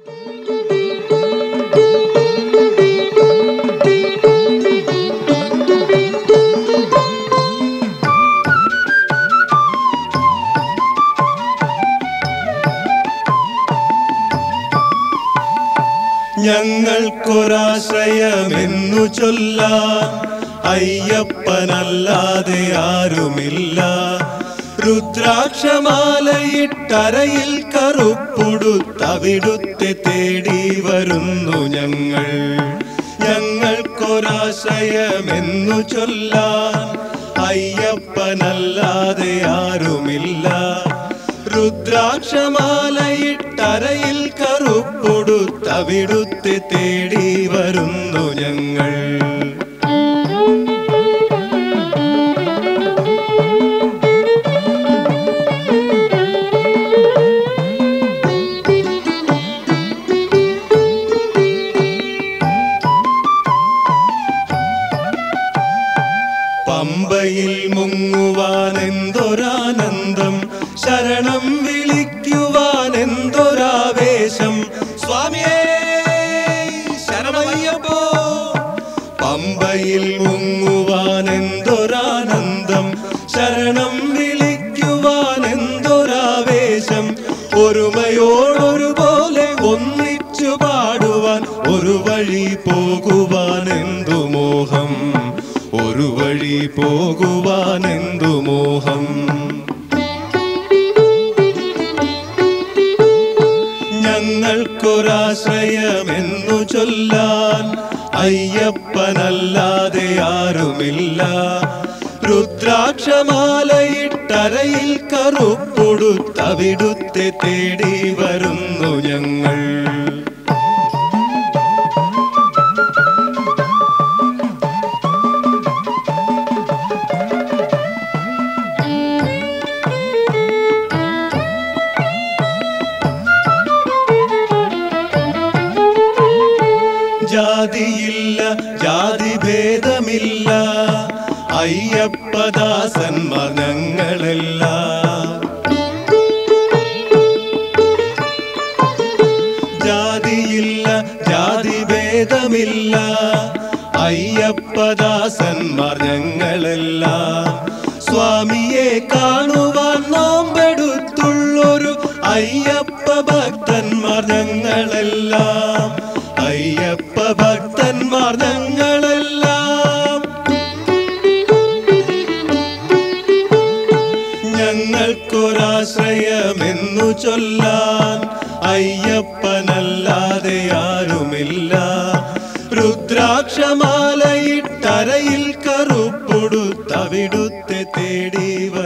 ഞങ്ങൾക്കൊരാശ്രയമെന്നു ചൊല്ലാൻ അയ്യപ്പനല്ലാതെ ആരുമില്ല രുദ്രാക്ഷമാലയിട്ടരയിൽ കറുപ്പുടുത്തവിടുത്തെ തേടി വരുന്നു ഞങ്ങൾ ഞങ്ങൾക്കൊരാശ്രയമെന്നു ചൊല്ലാൻ അയ്യപ്പനല്ലാതെ ആരുമില്ല രുദ്രാക്ഷമാലയിട്ടരയിൽ കറുപ്പൊടുത്തവിടുത്തെ തേടി വരുന്നു ഞങ്ങൾ പമ്പയിൽ മുങ്ങുവാൻ എന്തൊരാനന്ദം ശരണം വിളിക്കുവാൻ എന്തൊരാവേശം സ്വാമിയേ ശരണമയ്യപ്പോ പമ്പയിൽ മുങ്ങുവാൻ എന്തൊരാനന്ദം ശരണം വിളിക്കുവാൻ എന്തൊരാവേശം ഒരുമയോടൊരുപോലെ ഒന്നിച്ചു പാടുവാൻ ഒരു വഴി പോകുവാൻ എന്തു മോഹം ഒരു വഴി പോകുവാൻ എന്തു മോഹം ഞങ്ങൾക്കൊരാശ്രയമെന്നു ചൊല്ലാൻ അയ്യപ്പനല്ലാതെ ആരുമില്ല രുദ്രാക്ഷമാലയിട്ടരയിൽ കറുപ്പൊടുത്തവിടുത്തെ തേടി വരുന്നു ഞങ്ങൾ ജാതിയില്ല ജാതി ഭേദമില്ല അയ്യപ്പദാസന്മാർ ഞങ്ങളെല്ലാം ജാതിയില്ല ജാതി ഭേദമില്ല അയ്യപ്പദാസന്മാർ ഞങ്ങളെല്ലാം സ്വാമിയെ കാണുവാൻ നോമ്പെടുത്തുള്ളൊരു അയ്യപ്പ ഭക്തന്മാർ ഞങ്ങളെല്ലാം അയ്യപ്പ ഭക്തന്മാർ ഞങ്ങളെല്ലാം ഞങ്ങൾക്കൊരാശ്രയമെന്നു ചൊല്ലാൻ അയ്യപ്പനല്ലാതെ ആരുമില്ല രുദ്രാക്ഷമാലയിട്ടരയിൽ കറുപ്പൊടുത്തവിടുത്തെ തേടി